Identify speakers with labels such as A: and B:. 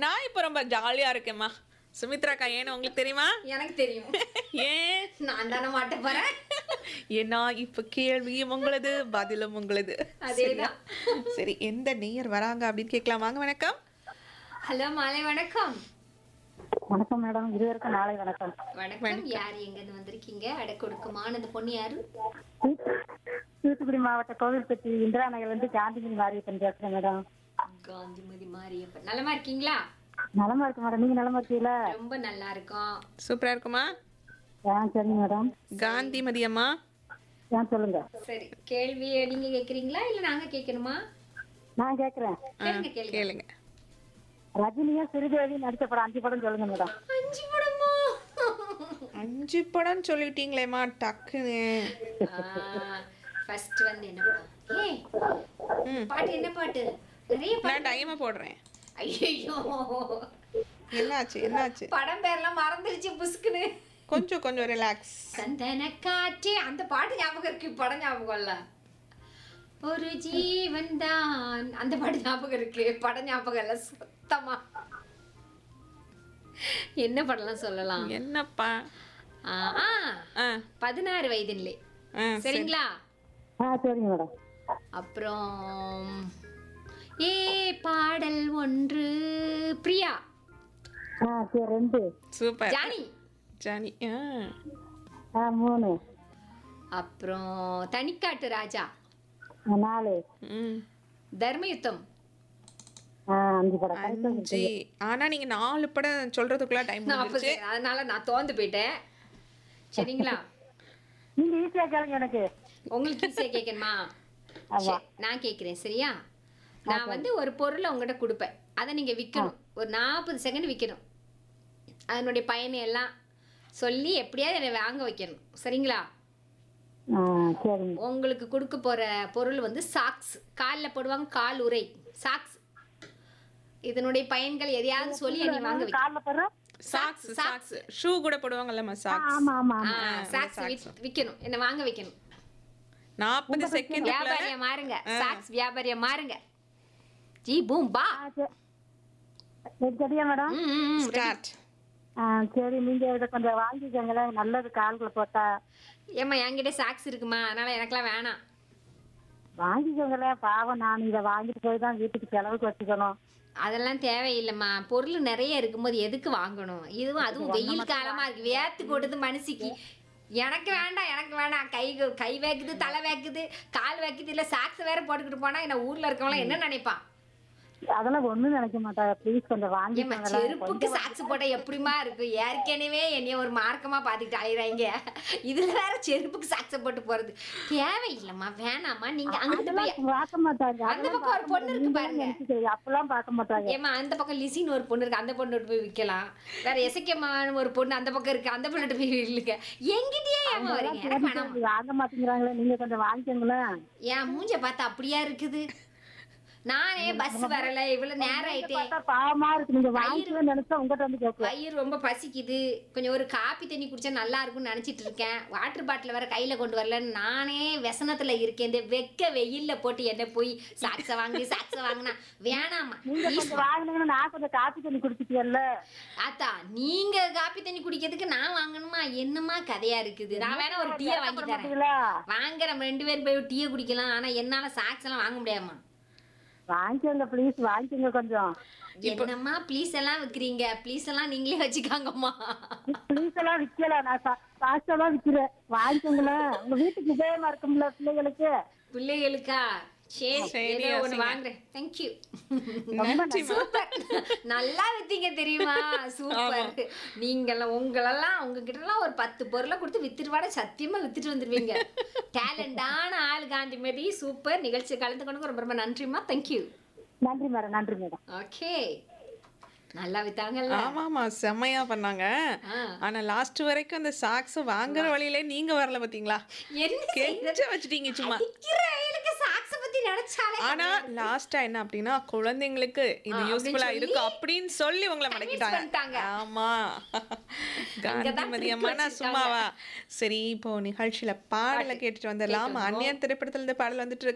A: நான் இப்போ ரொம்ப ஜாலியா இருக்கேம்மா சுமித்ராக்கா ஏன்னு உங்களுக்கு தெரியுமா
B: எனக்கு தெரியும்
A: ஏன்
B: நான் தானே மாட்ட போறேன்
A: ஏன்னா இப்ப கேள்வியும் உங்களது பதிலும் உங்களது
B: அதேதான்.
A: சரியா? சரி எந்த நேயர் வராங்க அப்படின்னு கேட்கலாம் வாங்க வணக்கம்
B: ஹலோ மாலை வணக்கம்
C: வணக்கம் மேடம் இருவருக்கும் நாளை வணக்கம்
B: வணக்கம் யார் எங்க இருந்து வந்திருக்கீங்க அட கொடுக்குமான அந்த பொண்ணு யாரு
C: தூத்துக்குடி மாவட்ட கோவில்பட்டி இந்திரா நகர்ல இருந்து காந்திமதி மாரியப்பன் பேசுறேன் மேடம்
B: காந்திமதி மாரியப்பன் நலமா இருக்கீங்களா
C: நலமா இருக்கு மேடம் நீங்க நலமா இருக்கீங்களா
B: ரொம்ப நல்லா இருக்கோம்
A: சூப்பரா இருக்குமா
C: ஆ சரிங்க மேடம்
A: காந்திமதி அம்மா
C: ஆ சொல்லுங்க
B: சரி கேள்வி நீங்க கேக்குறீங்களா இல்ல நாங்க கேட்கணுமா
C: நான் கேக்குறேன்
B: கேளுங்க கேளுங்க
A: கேளுங்க
C: ரஜினியும் ஸ்ரீதேவி நடிச்ச படம் அஞ்சு படம் சொல்லுங்க மேடம்
B: அஞ்சு படமா
A: அஞ்சு படம் சொல்லிட்டீங்களேம்மா டக்குன்னு
B: ஃபர்ஸ்ட் வந்து என்ன படம் ஏய்
A: ம்.
B: பாட்டு என்ன பாட்டு நிறைய பாட்டு
A: நான் டைமை போடுறேன்
B: ஐயோ
A: என்னாச்சு என்னாச்சு
B: படம் பேர்லாம் மறந்துருச்சு புஸ்குன்னு
A: கொஞ்சம் கொஞ்சம் ரிலாக்ஸ்
B: சந்தன காற்றே அந்த பாட்டு ஞாபகம் இருக்கு படம் ஞாபகம் இல்ல ஒரு ஜீவன் தான் அந்த பாட்டு ஞாபகம் இருக்கு படம் ஞாபகம் இல்ல சுத்தமா என்ன படம்லாம் சொல்லலாம்
A: என்னப்பா
B: ஆ, ஆ,
A: ஆ
B: பதினாறு வயதிலே
A: ஆ சரி.
B: சரிங்களா
C: ஆ சரிங்க மேடம்
B: அப்புறம் ஏ பாடல் ஒன்று பிரியா
C: ஆ சரி ரெண்டு
A: சூப்பர்
B: ஜானி
A: ஜானி ஆ
C: ஆ மூணு
B: அப்புறம் தனிக்காட்டு ராஜா
C: ஆ, நாலு
A: ம்
B: தர்மயுத்தம்
C: ஆ அஞ்சு படம் கரெக்டா
A: அஞ்சு ஆனா நீங்க நாலு படம் சொல்றதுக்குள்ள டைம்
B: நான் அப்ப
A: வந்துருச்சு
B: சரி, அதனால நான் தோந்து போயிட்டேன் சரிங்களா
C: நீங்க ஈஸியா கேளுங்க எனக்கு
B: உங்களுக்கு ஈஸியா கேட்கணுமா
C: ஆமா.
B: சரி, நான் கேட்குறேன் சரியா நான் வந்து ஒரு பொருளை உங்ககிட்ட கொடுப்பேன் அதை நீங்க விற்கணும் ஒரு நாற்பது செகண்ட் விற்கணும் அதனுடைய பயனை எல்லாம் சொல்லி எப்படியாவது என்னை வாங்க வைக்கணும் சரிங்களா
C: ஆ சரிங்க
B: உங்களுக்கு கொடுக்க போற பொருள் வந்து சாக்ஸ் காலில் போடுவாங்க கால் உரை சாக்ஸ் இதனுடைய பயன்கள் எதையாவது சொல்லி என்னை வாங்க வைக்கணும்
C: காலைல போடுறேன்
A: சாக்ஸ் சாக்ஸ் ஷூ கூட போடுவாங்கல்லம்மா சாக்ஸ்
C: ஆமா ஆமா
B: ஆ,
C: ஆமா
B: சாக்ஸ் விற்கணும் என்னை வாங்க வைக்கணும்
A: நாற்பது செகண்ட்
B: வியாபாரியா மாறுங்க சாக்ஸ் வியாபாரியா மாறுங்க ஜி பூம் பா
C: ஆ, சரி. சரி, சரியா மேடம்
B: ம், ம், ம்.
A: ஸ்டார்ட்
C: ஆ, சரி நீங்க இதை கொஞ்சம் வாங்கிக்கோங்களேன் நல்லது கால்களை போட்டா
B: ஏம்மா என்கிட்ட சாக்ஸ் இருக்குமா அதனால எனக்கெல்லாம் வேணாம்
C: வாங்கிக்கோங்களேன் பாவம் நான் இதை வாங்கிட்டு போய் தான் வீட்டுக்கு செலவுக்கு வச்சுக்கணும்
B: அதெல்லாம் தேவையில்லைம்மா பொருள் நிறைய இருக்கும்போது எதுக்கு வாங்கணும் இதுவும் அதுவும் வெயில் காலமா இருக்கு வேர்த்து கொடுத்து மனுஷிக்கு எனக்கு வேண்டாம் எனக்கு வேண்டாம் கை கை வேக்குது தலை வேக்குது கால் வேக்குது இல்ல சாக்ஸ் வேற போட்டுக்கிட்டு போனா என்ன ஊர்ல இருக்கவங்களாம் என்ன நினைப்பான்
C: அதெல்லாம் ஒண்ணும் நினைக்க மாட்டாங்க ப்ளீஸ் கொஞ்சம்
B: ஏம்மா
C: வாங்கிக்கோங்களேன்
B: செருப்புக்கு சாக்ஸ் போட்டா எப்படிமா இருக்கும் ஏற்கனவே என்னைய ஒரு மார்க்கமா பாத்துக்கிட்டு அலையிறாங்க இதுல வேற செருப்புக்கு சாக்ஸ் போட்டு போறது தேவையில்லைம்மா வேணாம்மா நீங்க அங்கிட்டு போய்
C: அதெல்லாம் பார்க்க மாட்டாங்க
B: அந்த பக்கம் ஒரு பொண்ணு இருக்கு பாருங்க
C: அப்பெல்லாம் பார்க்க மாட்டாங்க
B: ஏமா அந்த பக்கம் லிசின்னு ஒரு பொண்ணு இருக்கு அந்த பொண்ணு போய் விற்கலாம் வேற எசக்கியமான ஒரு பொண்ணு அந்த பக்கம் இருக்கு அந்த பொண்ணு போய் இல்லைங்க எங்கிட்டயே ஏமா வரீங்க எனக்கு வேணாம்
C: வாங்க மாட்டேங்கிறாங்களே நீங்க கொஞ்சம் வாங்கிக்கோங்களேன்
B: என் மூஞ்ச பார்த்தா அப்படியா இருக்குது நானே பஸ் வரல இவ்வளவு நேரம் ஆயிட்டே
C: பார்த்தா பாவமா இருக்கு நீங்க வாங்கிக்கவே நினைச்சா உங்ககிட்ட வந்து கேட்பேன்
B: வயிறு ரொம்ப பசிக்குது கொஞ்சம் ஒரு காப்பி தண்ணி குடிச்சா நல்லா இருக்கும்னு நினைச்சிட்டு இருக்கேன் வாட்டர் பாட்டில் வேற கையில கொண்டு வரலன்னு நானே व्यसனத்துல இருக்கேன் இந்த வெக்க வெயில்ல போட்டு என்ன போய் சாக்ஸ வாங்கி சாக்ஸ வாங்கினா வேணாமா
C: நீங்க கொஞ்சம் வாங்கினீங்கன்னா நான் கொஞ்சம் காப்பி தண்ணி குடிச்சிட்டியல்ல
B: ஆத்தா நீங்க காப்பி தண்ணி குடிக்கிறதுக்கு நான் வாங்கணுமா என்னமா கதையா இருக்குது நான் வேணா ஒரு டீயை வாங்கி தரேன்
C: மாட்டீங்களா
B: வாங்க நம்ம ரெண்டு பேரும் போய் டீயை குடிக்கலாம் ஆனா என்னால சாக்ஸ் எல்லாம் வாங்க முடியாமா
C: வாங்கிக்கோங்க ப்ளீஸ் வாங்கிக்கோங்க கொஞ்சம்
B: என்னம்மா ப்ளீஸ் எல்லாம் விக்கிறீங்க ப்ளீஸ் எல்லாம் நீங்களே வச்சுக்காங்கம்மா
C: ப்ளீஸ் எல்லாம் விக்கல நான் ஃபாஸ்டா தான் விக்கிறேன் வாங்கிக்கோங்களேன் உங்க வீட்டுக்கு உபயோகமா இருக்கும்ல பிள்ளைகளுக்கு
B: பிள்ளைகளுக்கா சரி
A: சரி,
B: ஏதோ ஒண்ணு
A: யோசிங்க.
B: வாங்குறேன் தேங்க்யூ
A: நன்றிம்மா
B: சூப்பர் நல்லா வித்தீங்க தெரியுமா சூப்பர் நீங்கெல்லாம் உங்களெல்லாம் உங்ககிட்ட எல்லாம் ஒரு பத்து பொருளை கொடுத்து வித்துருவாட சத்தியமா வித்துட்டு வந்துருவீங்க டேலண்டான ஆள் காந்திமதி சூப்பர் நிகழ்ச்சி கலந்து கொண்டு ரொம்ப ரொம்ப நன்றிம்மா தேங்க்யூ
C: நன்றி மேடம் நன்றி மேடம்
B: ஓகே நல்லா வித்தாங்கல்ல
A: ஆமா ஆமா செம்மையா பண்ணாங்க
B: ஆ.
A: ஆனா லாஸ்ட் வரைக்கும் அந்த சாக்ஸ் வாங்குற வழியில நீங்க வரல பாத்தீங்களா
B: என்ன
A: கெஞ்ச வச்சிட்டீங்க சும்மா
B: அடிக்கிற வெயிலுக்கு சாக்ஸ பத்தி நினைச்சாலே
A: ஆனா லாஸ்டா என்ன அப்படின்னா குழந்தைங்களுக்கு இது
B: ஆ,
A: யூஸ்ஃபுல்லா
B: அப்படின்னு
A: இருக்கும் அப்படின்னு சொல்லி உங்களை
B: பண்ணிட்டாங்க.
A: மடக்கிட்டாங்க ஆமா காந்திமதி
B: trick
A: அம்மா நான்
B: வச்சிருக்காங்க.
A: சும்மாவா சரி இப்போ நிகழ்ச்சியில பாடலை கேட்டுட்டு வந்துடலாம்
B: கேட்டுருவோம்.
A: அந்நியன் திரைப்படத்துல இருந்து பாடல் வந்துட்டு இருக்கு